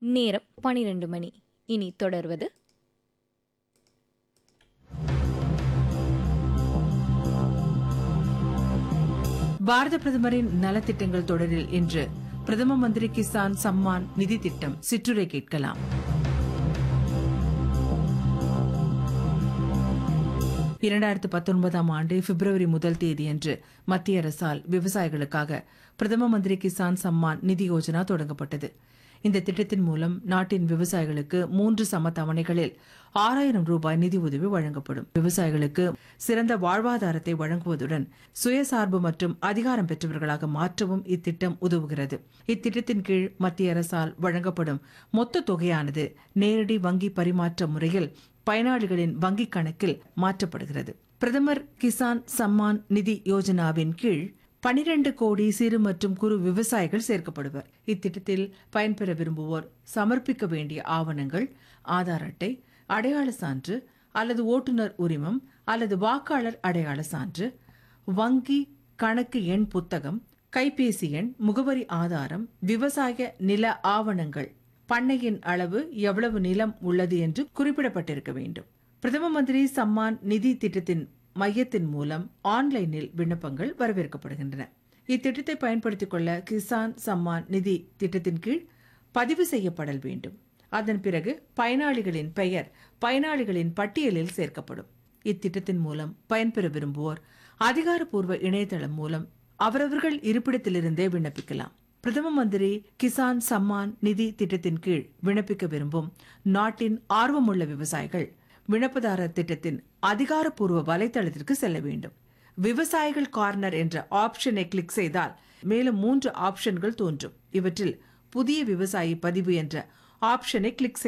நேரம் பனிரெண்டு மணி இனி தொடர்வது பாரத பிரதமரின் நலத்திட்டங்கள் தொடரில் இன்று பிரதம மந்திரி கிசான் சம்மான் நிதி திட்டம் சிற்றுரை கேட்கலாம் இரண்டாயிரத்து பத்தொன்பதாம் ஆண்டு பிப்ரவரி முதல் தேதியன்று மத்திய அரசால் விவசாயிகளுக்காக பிரதம மந்திரி கிசான் சம்மான் நிதி யோஜனா தொடங்கப்பட்டது இந்த திட்டத்தின் மூலம் நாட்டின் விவசாயிகளுக்கு மூன்று சம தவணைகளில் ஆறாயிரம் ரூபாய் நிதி உதவி வழங்கப்படும் விவசாயிகளுக்கு சிறந்த வாழ்வாதாரத்தை வழங்குவதுடன் சுயசார்பு மற்றும் அதிகாரம் பெற்றவர்களாக மாற்றவும் இத்திட்டம் உதவுகிறது இத்திட்டத்தின் கீழ் மத்திய அரசால் வழங்கப்படும் மொத்த தொகையானது நேரடி வங்கி பரிமாற்ற முறையில் பயனாளிகளின் வங்கிக் கணக்கில் மாற்றப்படுகிறது பிரதமர் கிசான் சம்மான் நிதி யோஜனாவின் கீழ் பனிரெண்டு கோடி சிறு மற்றும் குறு விவசாயிகள் சேர்க்கப்படுவர் இத்திட்டத்தில் பயன்பெற விரும்புவோர் சமர்ப்பிக்க வேண்டிய ஆவணங்கள் ஆதார் அட்டை அடையாள சான்று அல்லது ஓட்டுநர் உரிமம் அல்லது வாக்காளர் அடையாள சான்று வங்கி கணக்கு எண் புத்தகம் கைபேசி எண் முகவரி ஆதாரம் விவசாய நில ஆவணங்கள் பண்ணையின் அளவு எவ்வளவு நிலம் உள்ளது என்று குறிப்பிடப்பட்டிருக்க வேண்டும் பிரதம மந்திரி சம்மான் நிதி திட்டத்தின் மையத்தின் மூலம் ஆன்லைனில் விண்ணப்பங்கள் வரவேற்கப்படுகின்றன இத்திட்டத்தை பயன்படுத்திக் கொள்ள கிசான் சம்மான் நிதி திட்டத்தின் கீழ் பதிவு செய்யப்படல் வேண்டும் அதன் பிறகு பயனாளிகளின் பெயர் பயனாளிகளின் பட்டியலில் சேர்க்கப்படும் இத்திட்டத்தின் மூலம் பயன்பெற விரும்புவோர் அதிகாரப்பூர்வ இணையதளம் மூலம் அவரவர்கள் இருப்பிடத்திலிருந்தே விண்ணப்பிக்கலாம் பிரதம மந்திரி கிசான் சம்மான் நிதி திட்டத்தின் கீழ் விண்ணப்பிக்க விரும்பும் நாட்டின் ஆர்வமுள்ள விவசாயிகள் விண்ணப்பதாரர் திட்டத்தின் அதிகாரப்பூர்வ வலைத்தளத்திற்கு செல்ல வேண்டும் விவசாயிகள் கார்னர் என்ற ஆப்ஷனை கிளிக் செய்தால் மேலும் மூன்று ஆப்ஷன்கள் தோன்றும் இவற்றில் புதிய விவசாயி பதிவு என்ற ஆப்ஷனை கிளிக் செய்ய